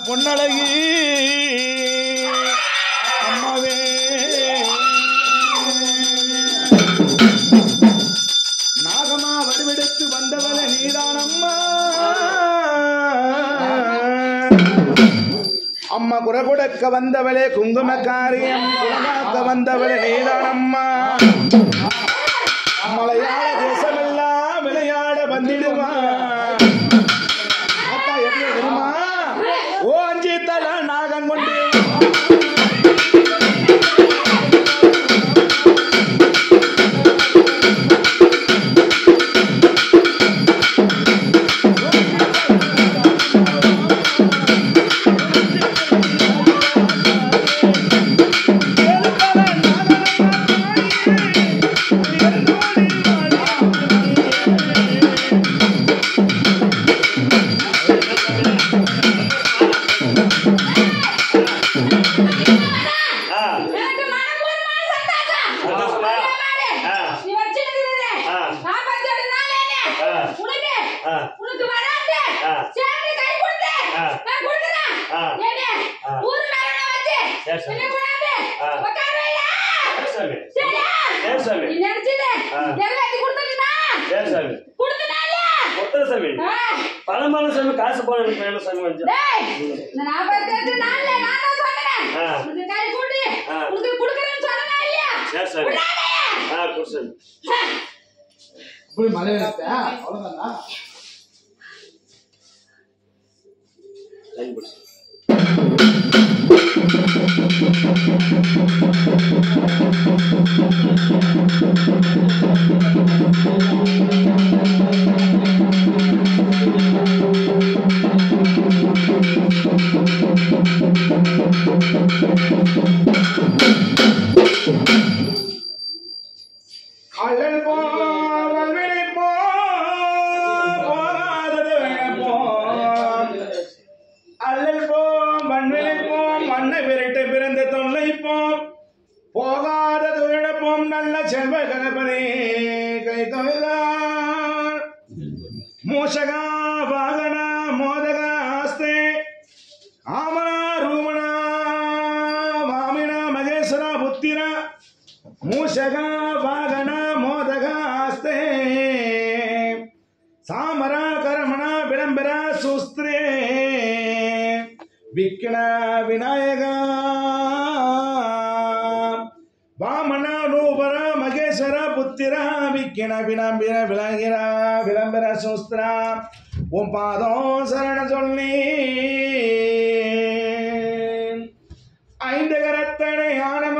பொன்னழகி அம்மாவே நாகமா வடிவெடுத்து வந்தவள நீதான் அம்மா அம்மா குறை கொடுக்க வந்தவளே குங்குமக்காரியம் குலமாக்க வந்தவளே நீதான் அம்மா மலையாள தேசமெல்லாம் விளையாட வந்திடுவா அத்தா எப்படி தெரியுமா ஓஞ்சி தல நாகம் கொண்டு ஆ, எனக்கு மனப்பூர்வமான சந்தோஷம். சந்தோஷமா? அதே மாதிரி, ஆ. நீ வச்சிருக்கிறது, ஆ. நாற்பத்தேழு நாளேன்னு, ஆ. உனக்கு, ஆ. உனக்கு வராது. ஆ. சேர்ந்து கை கொடுத்து, ஆ. நான் கொடுக்குறேன். ஆ. ஏன்னு, ஆ. ஊரு மேல வச்சு, சரி, சரி. என்னை கொண்டாந்து, ஆ. உட்கார வையா. சரி சாமி சரியா? சரி சாமி நீ நினைச்சது, ஆ. நிறைவேத்தி கொடுத்துட்டீனா? சரி சாமி கொடுத்துட்டா இல்லையா? ஒத்தர சாமி ஆ. பணமான சாமி காசு போன எனக்கு வேணும் சாமி கொஞ்சம் டேய், இந்த நாற்பத்தெட்டு நாள்ல நான் தான் சொன்னேன். ஆ. உனக்கு கை கூடி, ஆ. உனக்கு கொடுக்குறேன்னு சொன்னேனா இல்லையா? சரி சாமி விடாதே. ஆ குடு சாமி இப்படி மலை அவ்வளவுதானா லைன் குடு சாமி அழல் போல் விழிப்போ போகாதது விழப்போ அழல் போம் மண்விழிப்போம் மண்ணை விரட்டு பிறந்த தொல்லைப்போம் போகாதது விழப்போம் நல்ல செல்வ கணபதி கை தொழிலார் மூஷகா வாகனா மோதகா ஆஸ்தே ஆமனா ரூமணா வாமினா மகேஸ்வரா புத்திரா ಮೂಷಗ ವಾಗನ ಮೋದಗ ಆಸ್ತೆ ಸಾಮರ ಕರ್ಮಣ ವಿಳಂಬರ ಸುಸ್ತ್ರೇ ವಿಘ್ನ ವಿನಾಯಕ ವಾಮನ ರೂಪರ ಮಗೇಶ್ವರ ಪುತ್ತಿರ ವಿಘ್ನ ವಿಳಂಬಿರ ವಿಳಗಿರ ವಿಳಂಬರ ಸುಸ್ತ್ರ உன் பாதம் சரண சொல்லி ஐந்து கரத்தனை ஆன